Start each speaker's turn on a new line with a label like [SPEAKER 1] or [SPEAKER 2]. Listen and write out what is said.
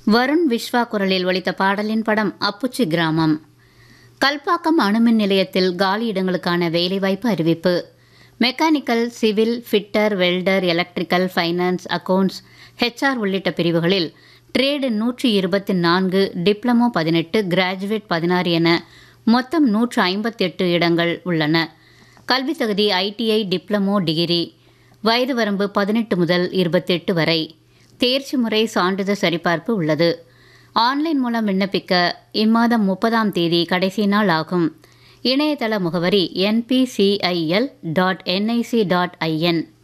[SPEAKER 1] வருண் விஸ்வா குரலில் ஒலித்த பாடலின் படம் அப்புச்சி கிராமம் கல்பாக்கம் அணுமின் நிலையத்தில் காலி இடங்களுக்கான வேலைவாய்ப்பு அறிவிப்பு mechanical civil fitter welder electrical finance accounts HR உள்ளிட்ட பிரிவுகளில் ட்ரேடு நூற்றி இருபத்தி நான்கு டிப்ளமோ பதினெட்டு கிராஜுவேட் பதினாறு என மொத்தம் நூற்று ஐம்பத்தெட்டு இடங்கள் உள்ளன கல்வி தகுதி ஐடிஐ டிப்ளமோ டிகிரி வயது வரம்பு பதினெட்டு முதல் இருபத்தெட்டு வரை தேர்ச்சி முறை சான்றிதழ் சரிபார்ப்பு உள்ளது ஆன்லைன் மூலம் விண்ணப்பிக்க இம்மாதம் முப்பதாம் தேதி கடைசி நாள் ஆகும் இணையதள முகவரி NPCIL dot NIC dot IN